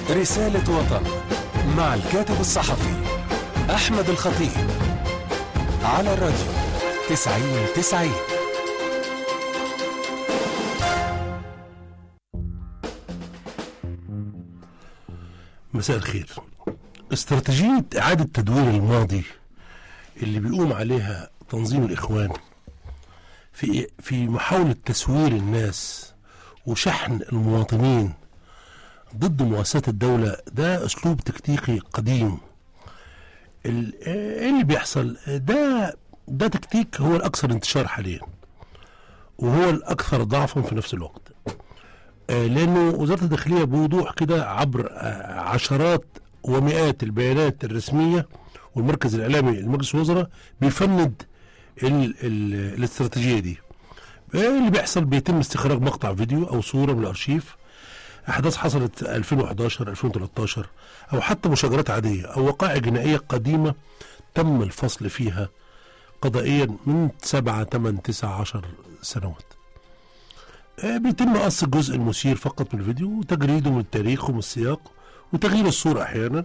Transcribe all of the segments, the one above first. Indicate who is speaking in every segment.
Speaker 1: رسالة وطن مع الكاتب الصحفي أحمد الخطيب على الراديو تسعين تسعين
Speaker 2: مساء الخير استراتيجية إعادة تدوير الماضي اللي بيقوم عليها تنظيم الإخوان في في محاولة تسوير الناس وشحن المواطنين ضد مؤسسات الدولة ده أسلوب تكتيكي قديم ال- إيه اللي بيحصل ده ده تكتيك هو الأكثر انتشار حاليا وهو الأكثر ضعفا في نفس الوقت آه، لانه وزاره الداخليه بوضوح كده عبر آه، عشرات ومئات البيانات الرسميه والمركز الاعلامي لمجلس الوزراء بيفند ال ال الاستراتيجيه دي آه، اللي بيحصل بيتم استخراج مقطع فيديو او صوره من الارشيف احداث حصلت 2011 2013 او حتى مشاجرات عاديه او وقائع جنائيه قديمه تم الفصل فيها قضائيا من 7 8 9 10 سنوات آه، بيتم قص الجزء المثير فقط من الفيديو وتجريده من التاريخ ومن السياق وتغيير الصورة أحيانا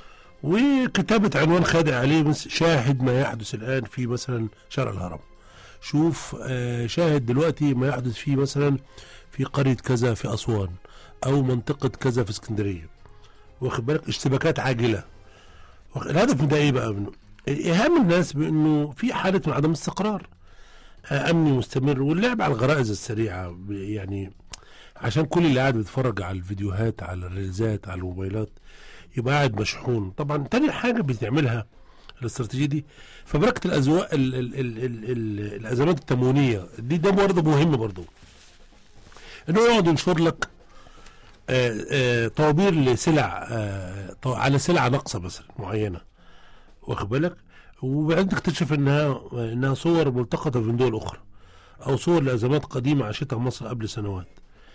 Speaker 2: وكتابة عنوان خادع عليه مثل شاهد ما يحدث الآن في مثلا شارع الهرم شوف آه، شاهد دلوقتي ما يحدث فيه مثلا في قرية كذا في أسوان أو منطقة كذا في اسكندرية واخد بالك اشتباكات عاجلة واخد- الهدف من ده ايه بقى منه؟ ايهام الناس بانه في حاله من عدم استقرار آه، امني مستمر واللعب على الغرائز السريعه ب- يعني عشان كل اللي قاعد بيتفرج على الفيديوهات على الريلزات على الموبايلات يبقى قاعد مشحون طبعا تاني حاجه بتعملها الاستراتيجيه دي فبركه الازواق ال ال ال ال ال الازمات التموينيه دي ده برضه مهم برضه انه يقعد ينشر لك آه، آه، طوابير لسلع آه، طو- على سلعه ناقصه مثلا معينه واخد بالك وبعدين تكتشف انها انها صور ملتقطه من دول اخرى او صور لازمات قديمه عاشتها مصر قبل سنوات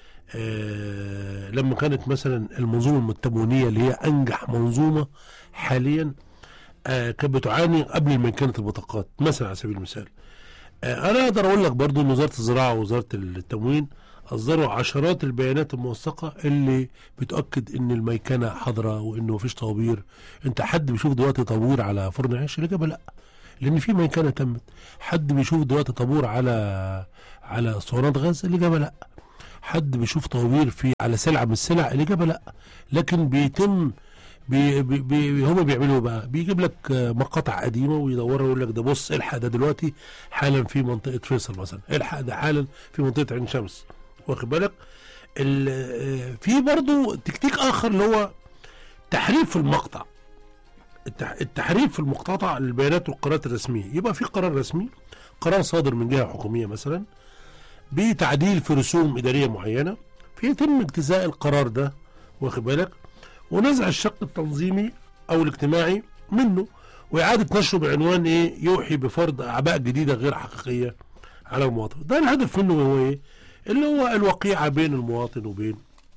Speaker 2: آه لما كانت مثلا المنظومه التموينيه اللي هي انجح منظومه حاليا آه كانت بتعاني قبل ما كانت البطاقات مثلا على سبيل المثال آه انا اقدر اقول لك برضو ان وزاره الزراعه ووزاره التموين اصدروا عشرات البيانات الموثقه اللي بتاكد ان الميكنه حاضره وانه مفيش طوابير انت حد بيشوف دلوقتي طابور على فرن عيش الاجابه لا لان في ميكنه تمت حد بيشوف دلوقتي طابور على على اسطوانات غاز الاجابه لا حد بيشوف طوابير في على سلعه من السلع الاجابه لا لكن بيتم بي بي بي هم بيعملوا إيه بقى بيجيب لك آه، مقاطع قديمه ويدورها ويقول لك ده بص الحق ده دلوقتي حالا في منطقه فيصل مثلا الحق ده حالا في منطقه عين شمس واخد بالك ال- آه، في برضو تكتيك اخر اللي هو تحريف المقطع التح- التحريف في المقتطع للبيانات والقرارات الرسميه يبقى في قرار رسمي قرار صادر من جهه حكوميه مثلا بتعديل في رسوم اداريه معينه فيتم اجتزاء القرار ده واخد بالك ونزع الشق التنظيمي او الاجتماعي منه واعاده نشره بعنوان ايه يوحي بفرض اعباء جديده غير حقيقيه على المواطن ده الهدف منه هو ايه اللي هو الوقيعه بين المواطن وبين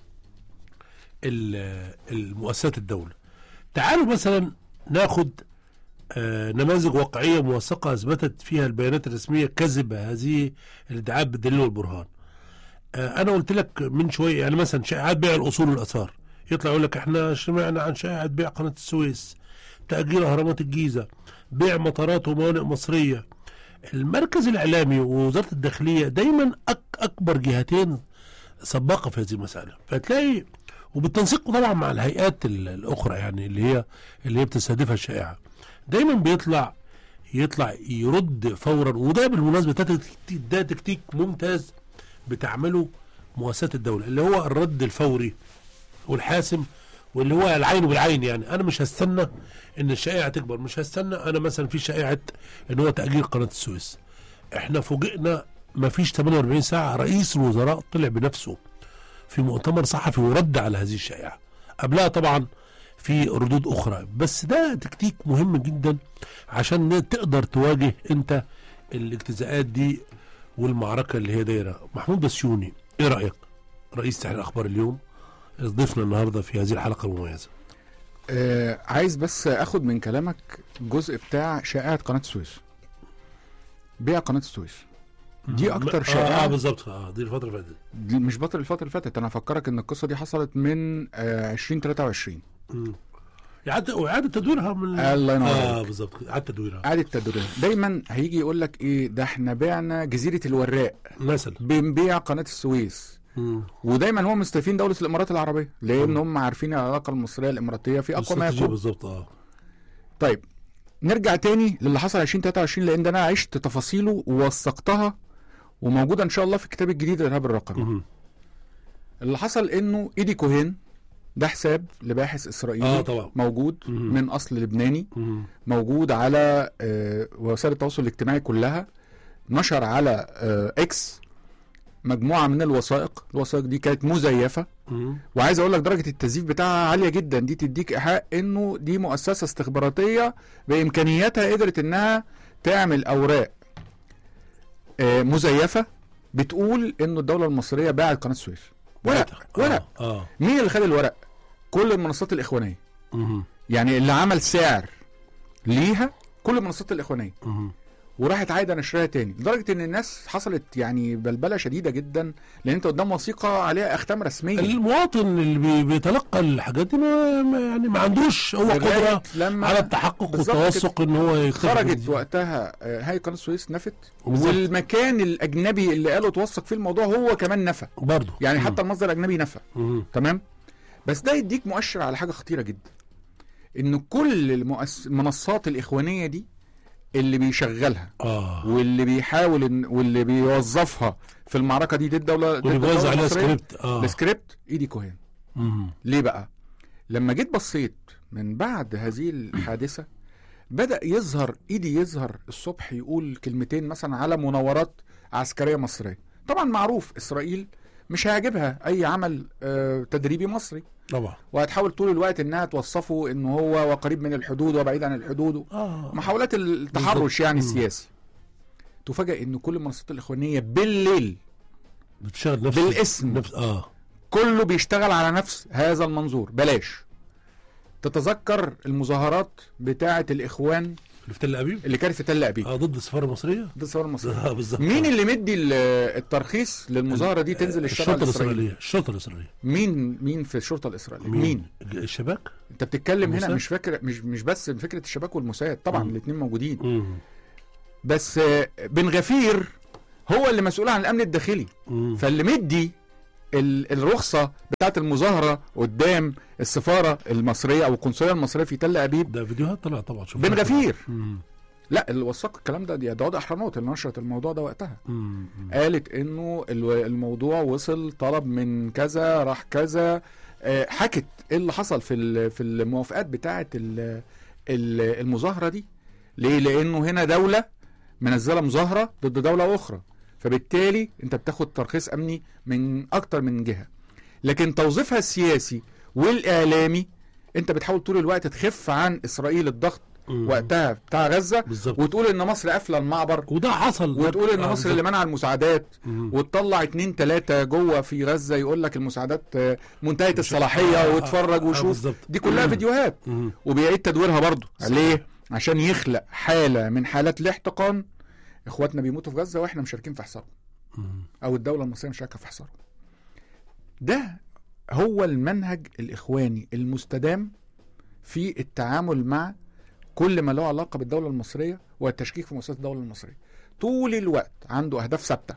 Speaker 2: ال- المؤسسات الدوله تعالوا مثلا ناخد آه، نماذج واقعيه موثقه اثبتت فيها البيانات الرسميه كذب هذه الادعاءات بالدليل والبرهان. آه، انا قلت لك من شويه يعني مثلا شائعات بيع الاصول والاثار يطلع يقول لك احنا سمعنا عن شائعه بيع قناه السويس تاجير اهرامات الجيزه بيع مطارات وموانئ مصريه المركز الاعلامي ووزاره الداخليه دايما أك اكبر جهتين سباقه في هذه المساله فتلاقي وبالتنسيق طبعا مع الهيئات ال- الاخرى يعني اللي هي اللي هي بتستهدفها الشائعه دايما بيطلع يطلع يرد فورا وده بالمناسبه ده تكتيك, ده تكتيك ممتاز بتعمله مؤسسات الدوله اللي هو الرد الفوري والحاسم واللي هو العين بالعين يعني انا مش هستنى ان الشائعه تكبر مش هستنى انا مثلا في شائعه ان هو تاجير قناه السويس احنا فوجئنا ما فيش 48 ساعه رئيس الوزراء طلع بنفسه في مؤتمر صحفي ورد على هذه الشائعه قبلها طبعا في ردود اخرى بس ده تكتيك مهم جدا عشان تقدر تواجه انت الاجتزاءات دي والمعركه اللي هي دايره محمود بسيوني ايه رايك رئيس تحرير اخبار اليوم ضيفنا النهارده في هذه الحلقه المميزه
Speaker 3: آه عايز بس اخد من كلامك الجزء بتاع شائعة قناة السويس بيع قناة السويس دي اكتر
Speaker 2: اه,
Speaker 3: شائعه
Speaker 2: آه بالظبط اه دي الفتره اللي فاتت
Speaker 3: دي مش بطل الفتره اللي فاتت انا افكرك ان القصه دي حصلت من آه 2023
Speaker 2: مم. اعاده واعاده تدويرها من
Speaker 3: الله ينور
Speaker 2: اه
Speaker 3: عليك.
Speaker 2: بالظبط اعاده تدويرها
Speaker 3: اعاده تدويرها دايما هيجي يقول لك ايه ده احنا بعنا جزيره الوراق
Speaker 2: مثلا
Speaker 3: بنبيع قناه السويس
Speaker 2: مم.
Speaker 3: ودايما هم مستضيفين دوله الامارات العربيه لان هم عارفين العلاقه المصريه الاماراتيه في اقوى ما
Speaker 2: الاستراتيجية
Speaker 3: يكون
Speaker 2: بالظبط اه
Speaker 3: طيب نرجع تاني للي حصل 2023 لان ده انا عشت تفاصيله ووثقتها وموجوده ان شاء الله في الكتاب الجديد الارهاب الرقمي
Speaker 2: مم.
Speaker 3: اللي حصل انه ايدي كوهين ده حساب لباحث اسرائيلي
Speaker 2: اه طبعا
Speaker 3: موجود
Speaker 2: مم.
Speaker 3: من اصل لبناني
Speaker 2: مم.
Speaker 3: موجود على آه، وسائل التواصل الاجتماعي كلها نشر على آه، اكس مجموعه من الوثائق الوثائق دي كانت مزيفه
Speaker 2: مم.
Speaker 3: وعايز اقول لك درجه التزييف بتاعها عاليه جدا دي تديك ايحاء انه دي مؤسسه استخباراتيه بامكانياتها قدرت انها تعمل اوراق آه، مزيفه بتقول انه الدوله المصريه باعت قناه السويس ورق
Speaker 2: آه.
Speaker 3: ورق
Speaker 2: اه
Speaker 3: مين اللي خد الورق كل المنصات الاخوانيه
Speaker 2: مم.
Speaker 3: يعني اللي عمل سعر ليها كل المنصات الاخوانيه
Speaker 2: مم.
Speaker 3: وراحت عايده نشرها تاني لدرجه ان الناس حصلت يعني بلبله شديده جدا لان انت قدام وثيقه عليها اختام رسميه
Speaker 2: المواطن اللي بي- بيتلقى الحاجات دي ما ما- يعني ما عندوش هو
Speaker 3: لغاية
Speaker 2: قدره
Speaker 3: لما
Speaker 2: على التحقق
Speaker 3: بالظبط
Speaker 2: والتوثق ان هو يكتشف
Speaker 3: خرجت
Speaker 2: دي.
Speaker 3: وقتها آه، هاي قناه السويس نفت
Speaker 2: بالظبط.
Speaker 3: والمكان الاجنبي اللي قالوا توثق فيه الموضوع هو كمان نفى
Speaker 2: برضه
Speaker 3: يعني
Speaker 2: مم.
Speaker 3: حتى المصدر الاجنبي نفى
Speaker 2: مم.
Speaker 3: تمام بس ده يديك مؤشر على حاجه خطيره جدا ان كل المؤس... المنصات الاخوانيه دي اللي بيشغلها
Speaker 2: اه
Speaker 3: واللي بيحاول إن... واللي بيوظفها في المعركه دي ضد الدوله ضد
Speaker 2: واللي بيوزع
Speaker 3: الدولة
Speaker 2: عليها
Speaker 3: المصرية،
Speaker 2: سكريبت اه
Speaker 3: السكريبت ايدي كوهين
Speaker 2: مم.
Speaker 3: ليه بقى لما جيت بصيت من بعد هذه الحادثه بدا يظهر ايدي يظهر الصبح يقول كلمتين مثلا على مناورات عسكريه مصريه طبعا معروف اسرائيل مش هيعجبها اي عمل آه، تدريبي مصري
Speaker 2: طبعا
Speaker 3: وهتحاول طول الوقت انها توصفه ان هو وقريب من الحدود وبعيد عن الحدود
Speaker 2: اه
Speaker 3: محاولات التحرش
Speaker 2: بالظبط.
Speaker 3: يعني
Speaker 2: مم.
Speaker 3: السياسي تفاجئ ان كل المنصات الاخوانيه بالليل
Speaker 2: بتشتغل نفس
Speaker 3: بالاسم.
Speaker 2: نفس اه
Speaker 3: كله بيشتغل على نفس هذا المنظور بلاش تتذكر المظاهرات بتاعه الاخوان
Speaker 2: اللي في تل ابيب
Speaker 3: اللي كانت في تل ابيب
Speaker 2: اه ضد السفاره المصريه
Speaker 3: ضد الثوره المصريه
Speaker 2: اه بالظبط
Speaker 3: مين اللي مدي ال- الترخيص للمظاهره دي تنزل الشارع
Speaker 2: الشرطه
Speaker 3: الاسرائيلي
Speaker 2: الاسرائيليه الشرطه الاسرائيليه
Speaker 3: مين مين في الشرطه الاسرائيليه مين, مين؟
Speaker 2: الشباك
Speaker 3: انت بتتكلم هنا
Speaker 2: الموساد؟
Speaker 3: مش فاكر مش مش بس فكره الشباك والموساد طبعا
Speaker 2: مم.
Speaker 3: الاثنين موجودين
Speaker 2: مم.
Speaker 3: بس آه، بن غفير هو اللي مسؤول عن الامن الداخلي
Speaker 2: مم.
Speaker 3: فاللي مدي ال- الرخصه بتاعت المظاهره قدام السفاره المصريه او القنصليه المصريه في تل ابيب
Speaker 2: ده فيديوهات طلع طبعا شوف
Speaker 3: بن غفير
Speaker 2: مم.
Speaker 3: لا اللي وثق الكلام ده دي دواد احرنوت اللي نشرت الموضوع ده وقتها
Speaker 2: مم.
Speaker 3: قالت انه الو- الموضوع وصل طلب من كذا راح كذا آه، حكت ايه اللي حصل في ال- في الموافقات بتاعه ال- ال- المظاهره دي ليه لانه هنا دوله منزله مظاهره ضد دوله اخرى فبالتالي انت بتاخد ترخيص امني من اكتر من جهه لكن توظيفها السياسي والاعلامي انت بتحاول طول الوقت تخف عن اسرائيل الضغط
Speaker 2: مم.
Speaker 3: وقتها بتاع غزه
Speaker 2: بالظبط
Speaker 3: وتقول ان مصر قافله المعبر
Speaker 2: وده حصل
Speaker 3: وتقول ان
Speaker 2: آه،
Speaker 3: مصر اللي منع المساعدات
Speaker 2: مم.
Speaker 3: وتطلع اتنين تلاتة جوه في غزة يقول لك المساعدات آه، منتهية
Speaker 2: آه،
Speaker 3: الصلاحية
Speaker 2: آه،
Speaker 3: واتفرج
Speaker 2: آه،
Speaker 3: وشوف
Speaker 2: بالظبط.
Speaker 3: دي كلها فيديوهات
Speaker 2: مم.
Speaker 3: وبيعيد تدويرها برضه
Speaker 2: صح.
Speaker 3: ليه؟ عشان يخلق حالة من حالات الاحتقان اخواتنا بيموتوا في غزة واحنا مشاركين في حصارهم
Speaker 2: مم.
Speaker 3: او الدولة المصرية مشاركة في حصارهم ده هو المنهج الاخواني المستدام في التعامل مع كل ما له علاقة بالدولة المصرية والتشكيك في مؤسسات الدولة المصرية طول الوقت عنده اهداف ثابتة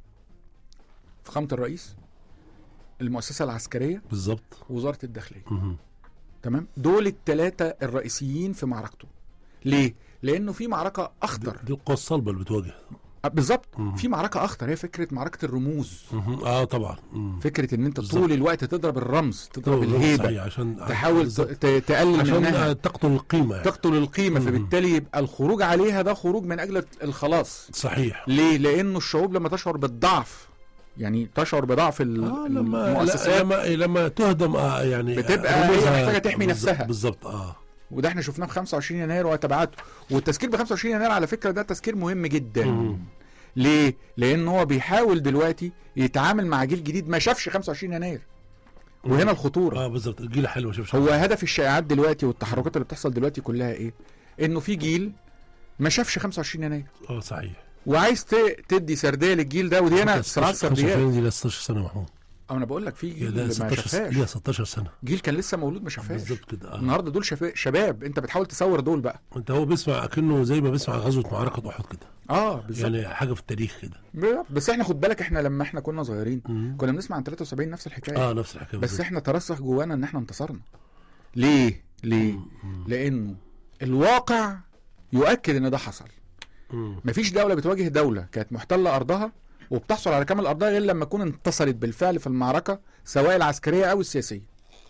Speaker 3: فخامة الرئيس المؤسسة العسكرية
Speaker 2: بالظبط
Speaker 3: وزارة الداخلية
Speaker 2: مم.
Speaker 3: تمام دول الثلاثة الرئيسيين في معركته ليه؟ لأنه في معركة أخطر
Speaker 2: دي القوى الصلبه اللي بتواجه
Speaker 3: آه، بالظبط
Speaker 2: مم.
Speaker 3: في معركة أخطر هي فكرة معركة الرموز
Speaker 2: مم. اه طبعا مم.
Speaker 3: فكرة إن أنت
Speaker 2: بالظبط.
Speaker 3: طول الوقت تضرب الرمز تضرب
Speaker 2: طبعاً،
Speaker 3: الهيبة
Speaker 2: صحيح، عشان
Speaker 3: تحاول ت-
Speaker 2: بالظبط.
Speaker 3: ت- تقلل
Speaker 2: عشان
Speaker 3: منها
Speaker 2: آه، تقتل القيمه يعني.
Speaker 3: تقتل القيمة
Speaker 2: مم.
Speaker 3: فبالتالي يبقى الخروج عليها ده خروج من أجل الخلاص
Speaker 2: صحيح
Speaker 3: ليه؟ لأنه الشعوب لما تشعر بالضعف يعني تشعر بضعف ال-
Speaker 2: آه لما
Speaker 3: المؤسسات
Speaker 2: لما لما تهدم آه يعني
Speaker 3: بتبقى
Speaker 2: رموزها-
Speaker 3: هي محتاجة تحمي
Speaker 2: بالظبط-
Speaker 3: نفسها.
Speaker 2: بالظبط اه
Speaker 3: وده احنا شفناه في 25 يناير وتبعاته والتذكير ب 25 يناير على فكره ده تذكير مهم جدا
Speaker 2: مم.
Speaker 3: ليه؟ لان هو بيحاول دلوقتي يتعامل مع جيل جديد ما شافش 25 يناير وهنا الخطوره
Speaker 2: اه بالظبط الجيل حلو شوف
Speaker 3: هو هدف الشائعات دلوقتي والتحركات اللي بتحصل دلوقتي كلها ايه؟ انه في جيل ما شافش 25 يناير
Speaker 2: اه صحيح
Speaker 3: وعايز ت- تدي سرديه للجيل ده ودي هنا صراعات سرديات
Speaker 2: 25 دي لها 16 سنه يا محمود
Speaker 3: او انا بقول لك في
Speaker 2: يا
Speaker 3: جيل
Speaker 2: ده
Speaker 3: ما
Speaker 2: 16 س- ليها
Speaker 3: شافهاش
Speaker 2: 16 سنه
Speaker 3: جيل كان لسه مولود ما شافهاش
Speaker 2: بالظبط كده آه.
Speaker 3: النهارده دول شفا- شباب انت بتحاول تصور دول بقى
Speaker 2: انت هو بيسمع اكنه زي ما بيسمع غزوه معركه احد كده
Speaker 3: اه بالظبط
Speaker 2: يعني حاجه في التاريخ كده
Speaker 3: بالظبط. بس احنا خد بالك احنا لما احنا كنا صغيرين
Speaker 2: مم.
Speaker 3: كنا بنسمع عن 73 نفس الحكايه
Speaker 2: اه نفس الحكايه
Speaker 3: بس
Speaker 2: بالظبط.
Speaker 3: احنا ترسخ جوانا ان احنا انتصرنا ليه ليه
Speaker 2: مم.
Speaker 3: لانه الواقع يؤكد ان ده حصل
Speaker 2: مم.
Speaker 3: مفيش دولة بتواجه دولة كانت محتلة أرضها وبتحصل على كامل أرضها غير لما تكون انتصرت بالفعل في المعركة سواء العسكرية أو السياسية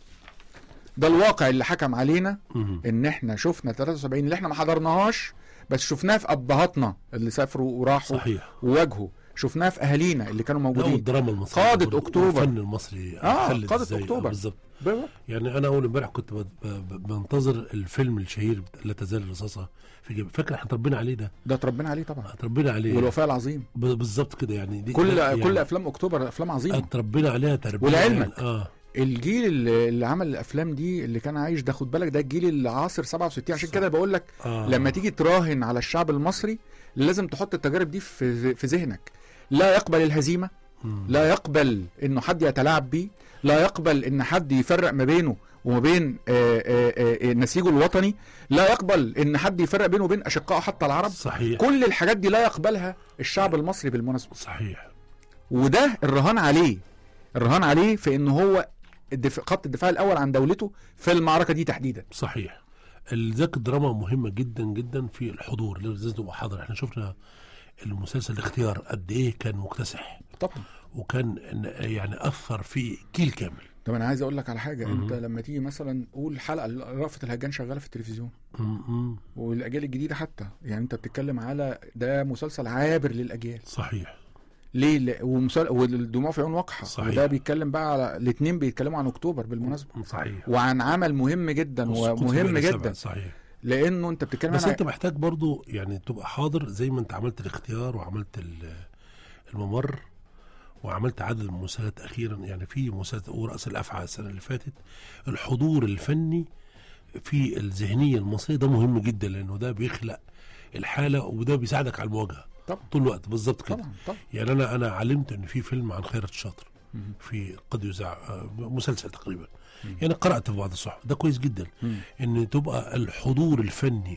Speaker 3: ده الواقع اللي حكم علينا
Speaker 2: مم.
Speaker 3: ان احنا شفنا 73 اللي احنا ما حضرناهاش بس شفناها في ابهاتنا اللي سافروا وراحوا
Speaker 2: صحيح
Speaker 3: وواجهوا شفناها في اهالينا اللي كانوا
Speaker 2: لا
Speaker 3: موجودين
Speaker 2: والدراما المصريه
Speaker 3: قادة
Speaker 2: برضه،
Speaker 3: أكتوبر.
Speaker 2: والفن المصري
Speaker 3: آه،
Speaker 2: خلد
Speaker 3: قادة
Speaker 2: إزاي. آه،
Speaker 3: أكتوبر.
Speaker 2: بالظبط
Speaker 3: بالظبط.
Speaker 2: يعني انا اول امبارح كنت ب- ب- بنتظر الفيلم الشهير بتاع لا تزال الرصاصه في جيبي فاكر احنا اتربينا عليه ده
Speaker 3: ده اتربينا عليه طبعا
Speaker 2: اتربينا عليه
Speaker 3: والوفاء العظيم
Speaker 2: ب- بالظبط كده يعني دي
Speaker 3: كل
Speaker 2: يعني
Speaker 3: كل افلام اكتوبر افلام عظيمه
Speaker 2: اتربينا عليها تربيه
Speaker 3: ولعلمك.
Speaker 2: اه
Speaker 3: الجيل اللي, اللي عمل الافلام دي اللي كان عايش ده خد بالك ده الجيل اللي عاصر 67 عشان
Speaker 2: صح.
Speaker 3: كده بقول لك
Speaker 2: آه.
Speaker 3: لما تيجي تراهن على الشعب المصري لازم تحط التجارب دي في في ذهنك لا يقبل الهزيمه
Speaker 2: مم.
Speaker 3: لا يقبل انه حد يتلاعب بيه لا يقبل ان حد يفرق ما بينه وما بين آه، آه، آه، نسيجه الوطني لا يقبل ان حد يفرق بينه وبين اشقائه حتى العرب
Speaker 2: صحيح
Speaker 3: كل الحاجات دي لا يقبلها الشعب المصري بالمناسبه
Speaker 2: صحيح
Speaker 3: وده الرهان عليه الرهان عليه في ان هو الدفاع خط الدفاع الاول عن دولته في المعركه دي تحديدا
Speaker 2: صحيح ذاك الدراما مهمه جدا جدا في الحضور لازم تبقى حاضر احنا شفنا المسلسل الاختيار قد ايه كان مكتسح
Speaker 3: طبعا
Speaker 2: وكان يعني اثر في جيل كامل
Speaker 3: طب انا عايز اقول لك على حاجه
Speaker 2: مهم.
Speaker 3: انت لما تيجي مثلا قول حلقه رأفت الهجان شغاله في التلفزيون
Speaker 2: م- م.
Speaker 3: والاجيال الجديده حتى يعني انت بتتكلم على ده مسلسل عابر للاجيال
Speaker 2: صحيح
Speaker 3: ليه لا- ومسل... والدموع في عيون وقحه
Speaker 2: صحيح.
Speaker 3: وده بيتكلم بقى على الاثنين بيتكلموا عن اكتوبر بالمناسبه
Speaker 2: صحيح
Speaker 3: وعن عمل مهم جدا
Speaker 2: والسقوط في
Speaker 3: ومهم
Speaker 2: بئر سبع،
Speaker 3: جدا
Speaker 2: صحيح
Speaker 3: لانه انت بتتكلم
Speaker 2: بس
Speaker 3: عن
Speaker 2: انت محتاج برضو يعني تبقى حاضر زي ما انت عملت الاختيار وعملت ال- الممر وعملت عدد من المسلسلات اخيرا يعني في مسلسل ورأس الافعى السنه اللي فاتت الحضور الفني في الذهنيه المصريه ده مهم جدا لانه ده بيخلق الحاله وده بيساعدك على المواجهه
Speaker 3: طبعا
Speaker 2: طول الوقت بالظبط كده
Speaker 3: طبعا طبعا
Speaker 2: يعني انا انا علمت ان في فيلم عن خيرت الشاطر
Speaker 3: مهم.
Speaker 2: في قد يذاع آه، مسلسل تقريبا
Speaker 3: مم.
Speaker 2: يعني قرات في بعض الصحف ده كويس جدا
Speaker 3: مم.
Speaker 2: ان تبقى الحضور الفني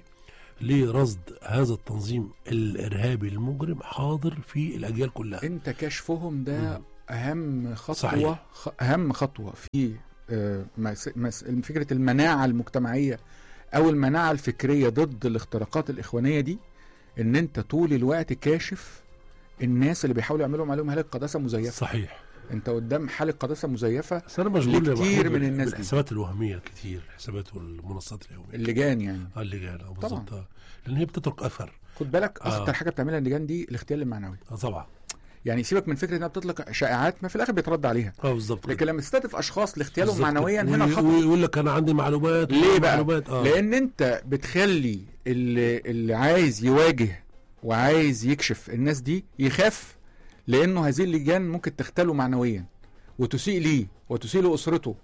Speaker 2: لرصد هذا التنظيم الارهابي المجرم حاضر في الاجيال كلها
Speaker 3: انت كشفهم ده اهم خطوه
Speaker 2: صحيح.
Speaker 3: خ... اهم خطوه في آه، مس... مس... فكره المناعه المجتمعيه او المناعه الفكريه ضد الاختراقات الاخوانيه دي ان انت طول الوقت كاشف الناس اللي بيحاولوا يعملوا عليهم حاله قداسه مزيفه
Speaker 2: صحيح
Speaker 3: انت قدام حاله قداسه مزيفه
Speaker 2: بس انا مشغول يا
Speaker 3: لكتير
Speaker 2: محمود
Speaker 3: من الناس دي.
Speaker 2: بالحسابات الوهميه الكتير الحسابات والمنصات اليوميه
Speaker 3: اللجان يعني
Speaker 2: آه، اللجان آه،
Speaker 3: طبعا.
Speaker 2: بالظبط آه. لان هي بتترك اثر
Speaker 3: خد بالك
Speaker 2: آه.
Speaker 3: اخطر حاجه بتعملها اللجان دي الاغتيال المعنوي
Speaker 2: اه طبعا
Speaker 3: يعني سيبك من فكره انها بتطلق شائعات ما في الاخر بيترد عليها
Speaker 2: اه بالظبط
Speaker 3: لكن
Speaker 2: كده.
Speaker 3: لما تستهدف اشخاص لاغتيالهم
Speaker 2: بالظبط
Speaker 3: معنويا
Speaker 2: كده.
Speaker 3: هنا
Speaker 2: وي-
Speaker 3: الخطر
Speaker 2: ويقول لك انا عندي معلومات
Speaker 3: ليه
Speaker 2: وعندي
Speaker 3: بقى؟
Speaker 2: معلومات اه
Speaker 3: لان انت بتخلي اللي, اللي عايز يواجه وعايز يكشف الناس دي يخاف لانه هذه اللجان ممكن تختله معنويا وتسيء ليه وتسيء لاسرته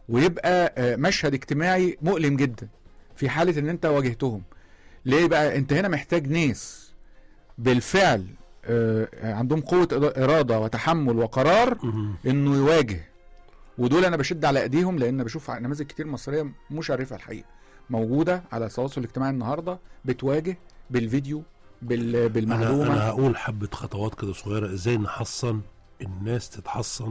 Speaker 3: ويبقى آه، مشهد اجتماعي مؤلم جدا في حاله ان انت واجهتهم ليه بقى انت هنا محتاج ناس بالفعل آه، عندهم قوه إرا- اراده وتحمل وقرار
Speaker 2: مهم.
Speaker 3: انه يواجه ودول انا بشد على ايديهم لان بشوف نماذج كتير مصريه مشرفه الحقيقه موجوده على التواصل الاجتماعي النهارده بتواجه بالفيديو بال...
Speaker 2: انا
Speaker 3: بالمعلومه
Speaker 2: انا هقول حبه خطوات كده صغيره ازاي نحصن الناس تتحصن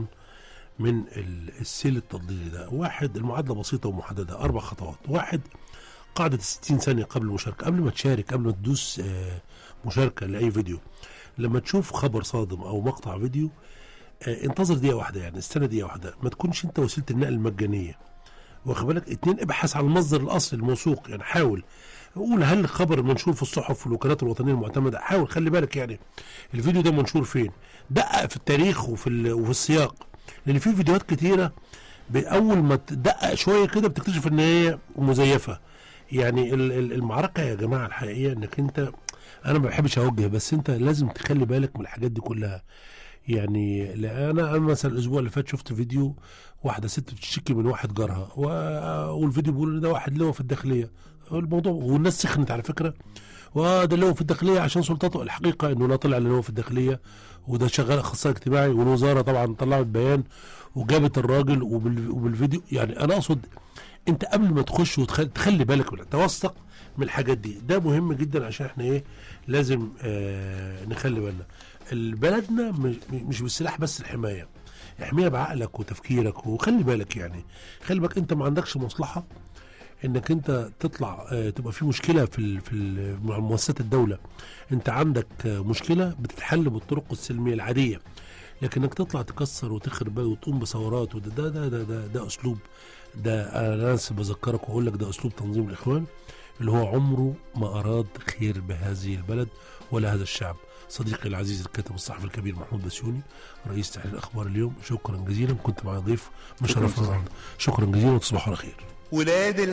Speaker 2: من ال- السيل التضليلي ده واحد المعادله بسيطه ومحدده اربع خطوات واحد قاعده 60 ثانيه قبل المشاركه قبل ما تشارك قبل ما تدوس آه، مشاركه لاي فيديو لما تشوف خبر صادم او مقطع فيديو آه، انتظر دقيقه واحده يعني استنى دقيقه واحده ما تكونش انت وسيله النقل المجانيه واخد بالك اتنين ابحث عن المصدر الاصلي الموثوق يعني حاول قول هل الخبر منشور في الصحف والوكالات الوطنيه المعتمده حاول خلي بالك يعني الفيديو ده منشور فين دقق في التاريخ وفي ال- وفي السياق لان في فيديوهات كتيره باول ما تدقق شويه كده بتكتشف ان هي مزيفه يعني ال- ال- المعركه يا جماعه الحقيقيه انك انت انا ما بحبش اوجه بس انت لازم تخلي بالك من الحاجات دي كلها يعني لا انا أنا مثلا الاسبوع اللي فات شفت فيديو واحده ست بتشتكي من واحد جارها و- والفيديو بيقول ان ده واحد لواء في الداخليه الموضوع والناس سخنت على فكره وده اللي هو في الداخليه عشان سلطته الحقيقه انه لا طلع اللي هو في الداخليه وده شغال اخصائي اجتماعي والوزاره طبعا طلعت بيان وجابت الراجل وبال- وبالفيديو يعني انا اقصد انت قبل ما تخش وتخلي بالك من توثق من الحاجات دي ده مهم جدا عشان احنا ايه لازم آه نخلي بالنا بلدنا مش, مش بالسلاح بس الحمايه احميها بعقلك وتفكيرك وخلي بالك يعني خلي بالك انت ما عندكش مصلحه انك انت تطلع آه، تبقى في مشكله في ال في ال مع مؤسسات الدوله انت عندك آه، مشكله بتتحل بالطرق السلميه العاديه لكن انك تطلع تكسر وتخرب بقى وتقوم بثورات وده ده ده ده, ده, ده اسلوب ده انا ناس بذكرك واقول لك ده اسلوب تنظيم الاخوان اللي هو عمره ما اراد خير بهذه البلد ولا هذا الشعب صديقي العزيز الكاتب الصحفي الكبير محمود بسيوني رئيس تحرير اخبار اليوم شكرا جزيلا كنت مع ضيف مشرف النهارده شكرا جزيلا وتصبحوا على خير
Speaker 4: ولاد